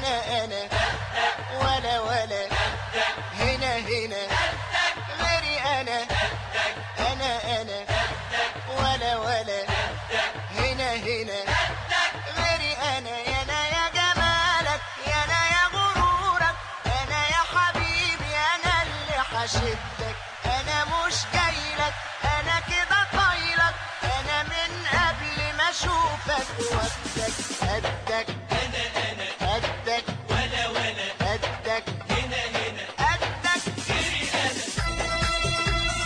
انا انا ولا ولا هنا هنا غيري انا انا انا ولا ولا هنا هنا غيري انا يا انا يا جمالك يا انا يا غرورك انا يا حبيبي انا اللي حشدك انا مش جايلك انا كده طايلك انا من قبل ما اشوفك وقتك قدك انا انا قدك ولا ولا قدك هنا هنا قدك غيري انا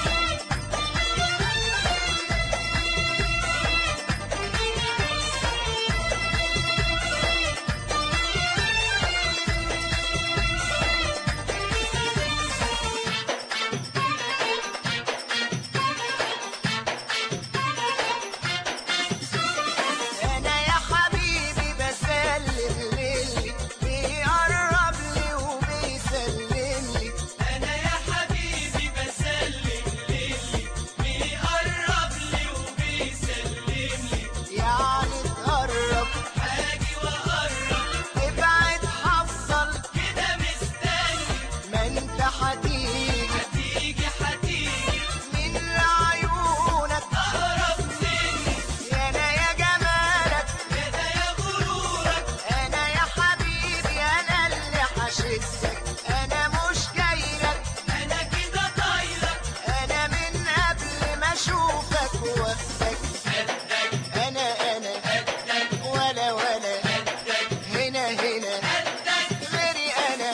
انا يا حبيبي بسلم للي بيقرب لي وبيسلم لي انا يا حبيبي بسلم للي بيقرب لي وبيسلم لي يعني تقرب حاجي واقرب ابعد حصل كده مستني ما انت هتيجي هتيجي هتيجي من عيونك اقرب مني يا انا يا جمالك كده يا غرورك انا يا حبيبي انا اللي حشدك انا مش جايلك انا كده طايلك انا من قبل ما اشوفك وقتك قدك انا انا قدك ولا ولا قدك هنا هنا قدك غيري انا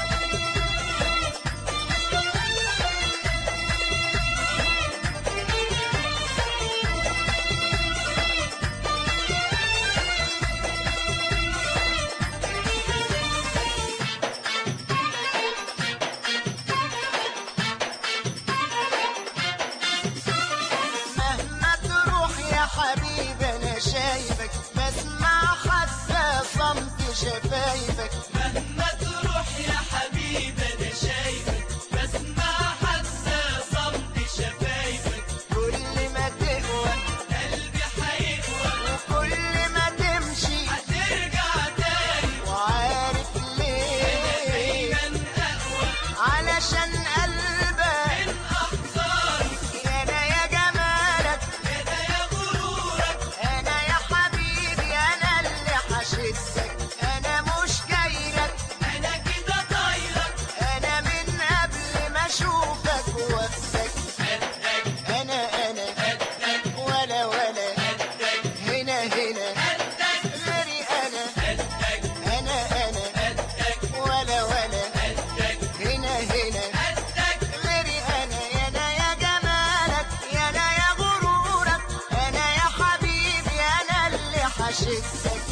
مهما تروح يا حبيبي انا شايفك بسمع حتى صمت شفايفك مهما تروح يا حبيبي انا شايفك بسمع حتى صمت شفايفك كل ما تقوى قلبي هيقوى وكل ما تمشي هترجع تاني وعارف ليه دايما اقوى علشان قلبك من احزاني يا انا يا جمالك كده يا غرورك انا يا حبيبي انا اللي حشدك انا مش جايلك انا كده طايلك انا من قبل ما اشوفك وقتك قدك انا انا قدك ولا ولا قدك هنا هنا قدك غيري انا قدك انا انا قدك ولا ولا قدك هنا هنا قدك غيري انا يا انا يا جمالك يا انا يا غرورك انا يا حبيبي انا اللي حشدك